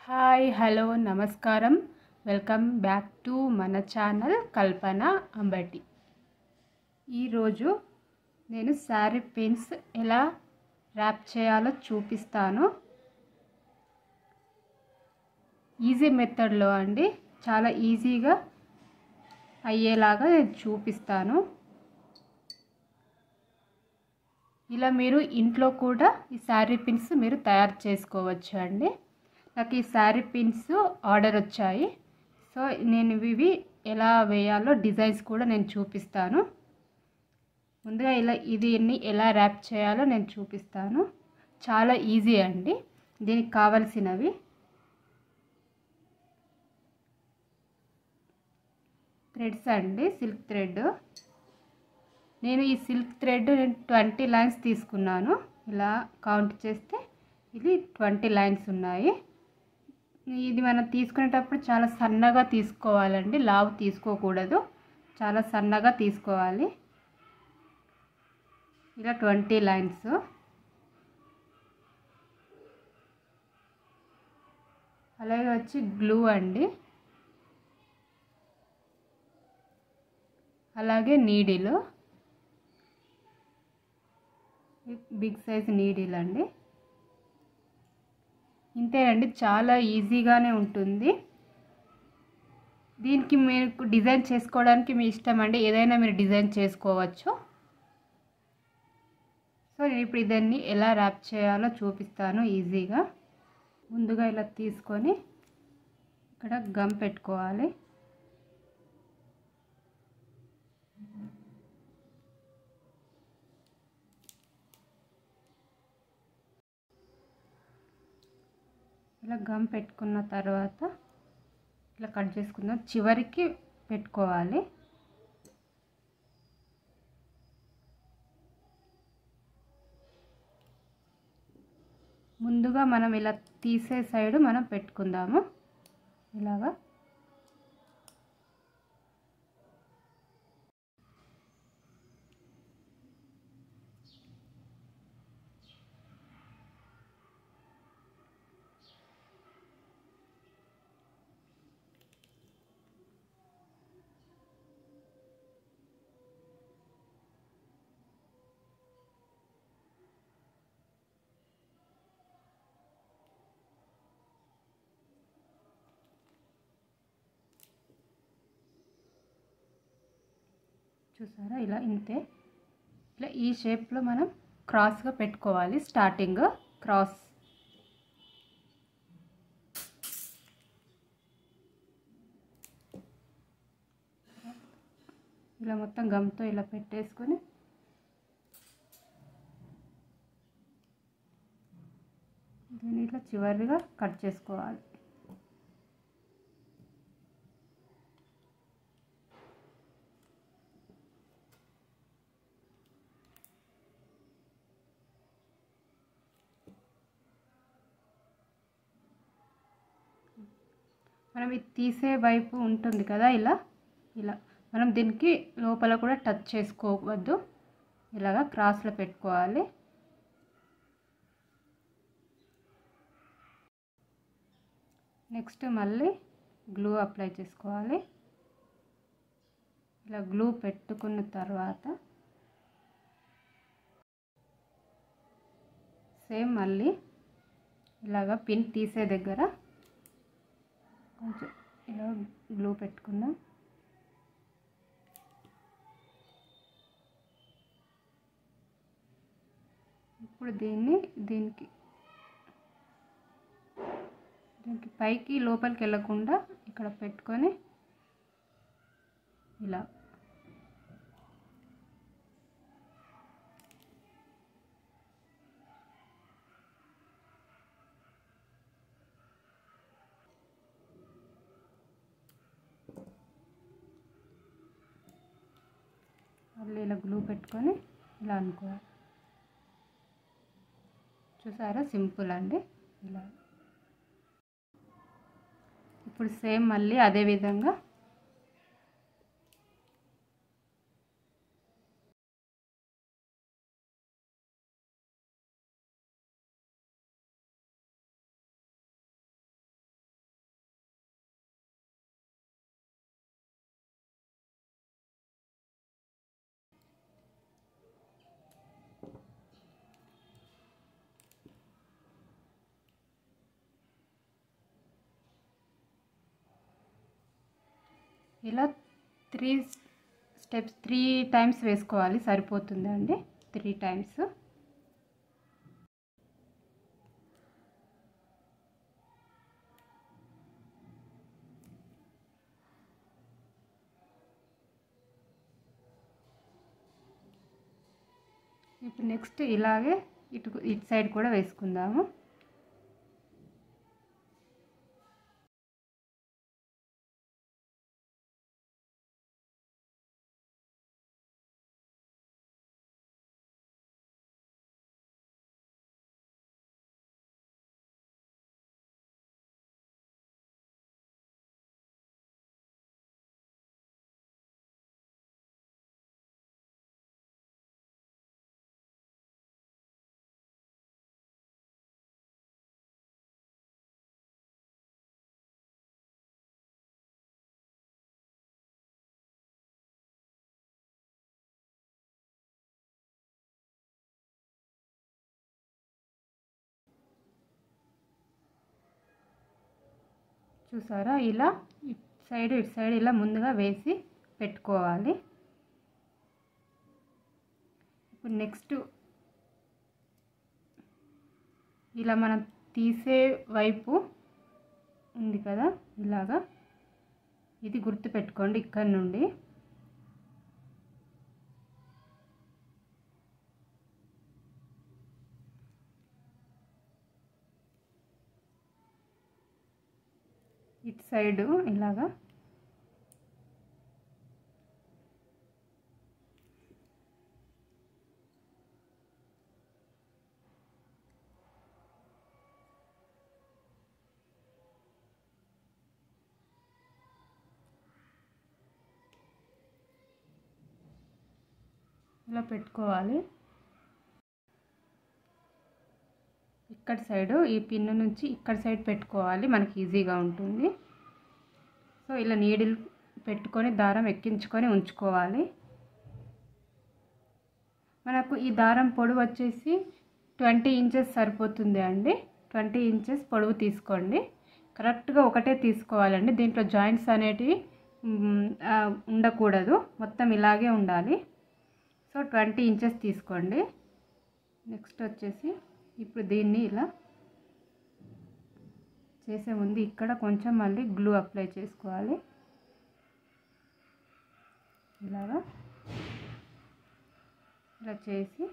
hi hello నమస్కారం welcome back to మన channel Kalpana Ambati ఈరోజు నేను శారీ పిన్స్ ఎలా ర్యాప్ చేయాలో చూపిస్తాను ఈజీ మెథడ్లో అండి చాలా ఈజీగా అయ్యేలాగా నేను చూపిస్తాను ఇలా మీరు ఇంట్లో కూడా ఈ శారీ పిన్స్ మీరు తయారు చేసుకోవచ్చు అండి నాకు ఈ శారీ పిన్స్ ఆర్డర్ వచ్చాయి సో నేను ఇవి ఎలా వేయాలో డిజైన్స్ కూడా నేను చూపిస్తాను ముందుగా ఇలా ఇది ఎన్ని ఎలా ర్యాప్ చేయాలో నేను చూపిస్తాను చాలా ఈజీ అండి దీనికి కావలసినవి థ్రెడ్స్ అండి సిల్క్ థ్రెడ్ నేను ఈ సిల్క్ థ్రెడ్ నేను ట్వంటీ లైన్స్ తీసుకున్నాను ఇలా కౌంట్ చేస్తే ఇది ట్వంటీ లైన్స్ ఉన్నాయి ఇది మనం తీసుకునేటప్పుడు చాలా సన్నగా తీసుకోవాలండి లావు తీసుకోకూడదు చాలా సన్నగా తీసుకోవాలి ఇలా ట్వంటీ లైన్స్ అలాగే వచ్చి గ్లూ అండి అలాగే నీడిలు బిగ్ సైజ్ నీడిల్ అండి ఇంతేనండి చాలా ఈజీగానే ఉంటుంది దీనికి మీరు డిజైన్ చేసుకోవడానికి మీ ఇష్టం అండి ఏదైనా మీరు డిజైన్ చేసుకోవచ్చు సో నేను ఇప్పుడు ఇదన్నీ ఎలా ర్యాప్ చేయాలో చూపిస్తాను ఈజీగా ముందుగా ఇలా తీసుకొని ఇక్కడ గమ్ పెట్టుకోవాలి ఇలా గమ్ పెట్టుకున్న తర్వాత ఇలా కట్ చేసుకుందాం చివరికి పెట్టుకోవాలి ముందుగా మనం ఇలా తీసే సైడ్ మనం పెట్టుకుందాము ఇలాగా చూసారా ఇలా ఇంతే ఇలా ఈ షేప్లో మనం క్రాస్గా పెట్టుకోవాలి స్టార్టింగ్ క్రాస్ ఇలా మొత్తం గమ్తో ఇలా పెట్టేసుకొని దీన్ని ఇట్లా చివరిగా కట్ చేసుకోవాలి మనం ఇది తీసే వైపు ఉంటుంది కదా ఇలా ఇలా మనం దీనికి లోపల కూడా టచ్ చేసుకోవద్దు ఇలాగా క్రాస్లో పెట్టుకోవాలి నెక్స్ట్ మళ్ళీ గ్లూ అప్లై చేసుకోవాలి ఇలా గ్లూ పెట్టుకున్న తర్వాత సేమ్ మళ్ళీ ఇలాగా పిన్ తీసే దగ్గర కొంచెం ఇలా గ్లూ పెట్టుకుందాం ఇప్పుడు దీన్ని దీనికి దీనికి పైకి లోపలికి వెళ్ళకుండా ఇక్కడ పెట్టుకొని ఇలా మళ్ళీ ఇలా గ్లూ పెట్టుకొని ఇలా అనుకోవాలి చూసారా సింపుల్ అండి ఇలా ఇప్పుడు సేమ్ మళ్ళీ అదే విధంగా ఇలా త్రీ స్టెప్స్ త్రీ టైమ్స్ వేసుకోవాలి సరిపోతుందండి త్రీ టైమ్స్ ఇప్పుడు నెక్స్ట్ ఇలాగే ఇటు ఇటు సైడ్ కూడా వేసుకుందాము చూసారా ఇలా ఇటు సైడ్ ఇటు సైడ్ ఇలా ముందుగా వేసి పెట్టుకోవాలి ఇప్పుడు నెక్స్ట్ ఇలా మనం తీసే వైపు ఉంది కదా ఇలాగా ఇది గుర్తు పెట్టుకోండి ఇక్కడ నుండి ఇటు సైడు ఇలాగా ఇలా పెట్టుకోవాలి ఇక్కడ సైడు ఈ పిన్ నుంచి ఇక్కడ సైడ్ పెట్టుకోవాలి మనకి ఈజీగా ఉంటుంది సో ఇలా నీడిల్ పెట్టుకొని దారం ఎక్కించుకొని ఉంచుకోవాలి మనకు ఈ దారం పొడవు వచ్చేసి ట్వంటీ ఇంచెస్ సరిపోతుంది అండి ట్వంటీ ఇంచెస్ పొడవు తీసుకోండి కరెక్ట్గా ఒకటే తీసుకోవాలండి దీంట్లో జాయింట్స్ అనేటివి మ్, ఆ, ఉండకూడదు మొత్తం ఇలాగే ఉండాలి సో ట్వంటీ ఇంచెస్ తీసుకోండి నెక్స్ట్ వచ్చేసి ఇప్పుడు దీన్ని ఇలా చేసే ముందు ఇక్కడ కొంచెం మళ్ళీ గ్లూ అప్లై చేసుకోవాలి ఇలాగా ఇలా చేసి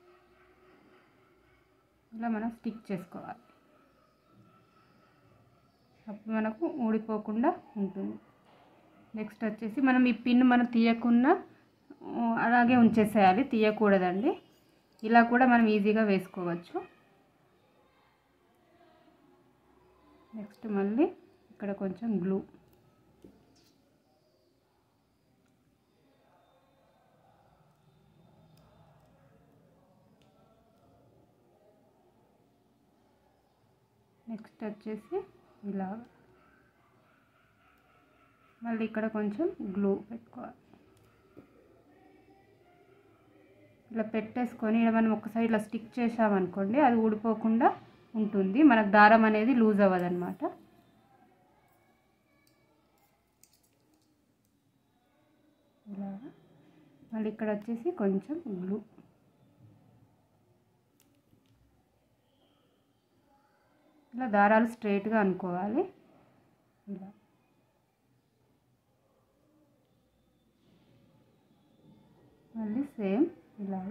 ఇలా మనం స్టిక్ చేసుకోవాలి అప్పుడు మనకు ఊడిపోకుండా ఉంటుంది నెక్స్ట్ వచ్చేసి మనం ఈ పిన్ మనం తీయకుండా ఆ, అలాగే ఉంచేసేయాలి తీయకూడదండి ఇలా కూడా మనం ఈజీగా వేసుకోవచ్చు నెక్స్ట్ మళ్ళీ ఇక్కడ కొంచెం గ్లూ నెక్స్ట్ వచ్చేసి ఇలా మళ్ళీ ఇక్కడ కొంచెం గ్లూ పెట్టుకోవాలి ఇలా పెట్టేసుకొని ఇలా మనం ఒక సైడ్ ఇలా స్టిక్ చేసామనుకోండి అది ఊడిపోకుండా ఉంటుంది మనకు దారం అనేది లూజ్ అవ్వదు అనమాట ఇలా మళ్ళీ ఇక్కడ వచ్చేసి కొంచెం గ్లూ ఇలా దారాలు స్ట్రైట్గా అనుకోవాలి ఇలా మళ్ళీ సేమ్ ఇలా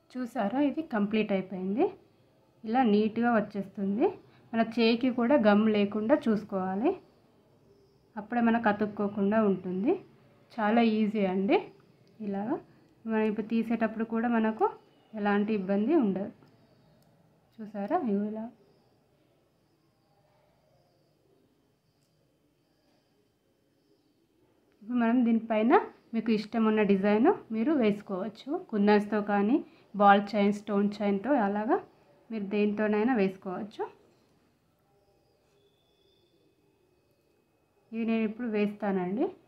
చూసారా ఇది కంప్లీట్ అయిపోయింది ఇలా నీట్గా వచ్చేస్తుంది మన చేయికి కూడా గమ్ లేకుండా చూసుకోవాలి అప్పుడే మనకు అతుక్కోకుండా ఉంటుంది చాలా ఈజీ అండి ఇలాగా మనం ఇప్పుడు తీసేటప్పుడు కూడా మనకు ఎలాంటి ఇబ్బంది ఉండదు చూసారా ఇవి ఇలా ఇప్పుడు మనం దీనిపైన మీకు ఇష్టం ఉన్న డిజైన్ మీరు వేసుకోవచ్చు కుందన్స్తో కానీ బాల్ చైన్ స్టోన్ చైన్తో అలాగా మీరు దేనితోనైనా వేసుకోవచ్చు ఇవి నేను ఇప్పుడు వేస్తానండి